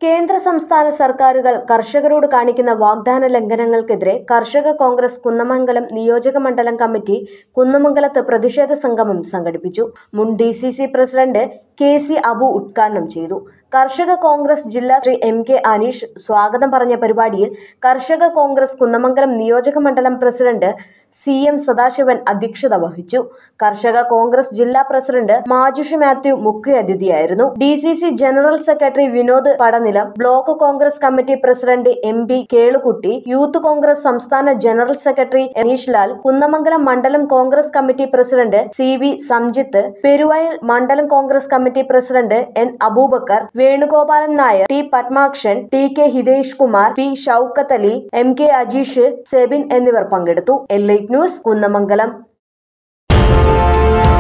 കേന്ദ്ര സംസ്ഥാന സർക്കാരുകൾ കർഷകരോട് കാണിക്കുന്ന വാഗ്ദാന ലംഘനങ്ങൾക്കെതിരെ കർഷക കോൺഗ്രസ് കുന്നമംഗലം നിയോജക മണ്ഡലം കമ്മിറ്റി കുന്നമംഗലത്ത് പ്രതിഷേധ സംഗമം സംഘടിപ്പിച്ചു മുൻ D C C president K C Abu ഉദ്ഘാടനം ചെയ്തു കർഷക കോൺഗ്രസ് ജില്ലാ ശ്രീ എം കെ അനീഷ് സ്വാഗതം പറഞ്ഞ പരിപാടിയിൽ കർഷക കോൺഗ്രസ് കുന്നമംഗലം നിയോജക മണ്ഡലം പ്രസിഡന്റ് സി എം സദാശിവൻ അധ്യക്ഷത വഹിച്ചു കർഷക കോൺഗ്രസ് ജില്ലാ പ്രസിഡന്റ് മാജുഷി മാത്യു മുഖ്യാതിഥിയായിരുന്നു D C C general secretary Vinod Padanilam block Congress committee president M P Kelukutty youth Congress സംസ്ഥാന ജനറൽ സെക്രട്ടറി അനീഷ് ലാൽ കുന്നമംഗലം മണ്ഡലം Congress committee president C V Samjith Peruvayal മണ്ഡലം Congress committee president N Abubakar Venugopalan Nair T Padmakshan T K Hitesh Kumar P Shoukath Ali M K Ajeesh Sebin എന്നിവർ പങ്കെടുത്തു എൽ ന്യൂസ് കുന്നമംഗലം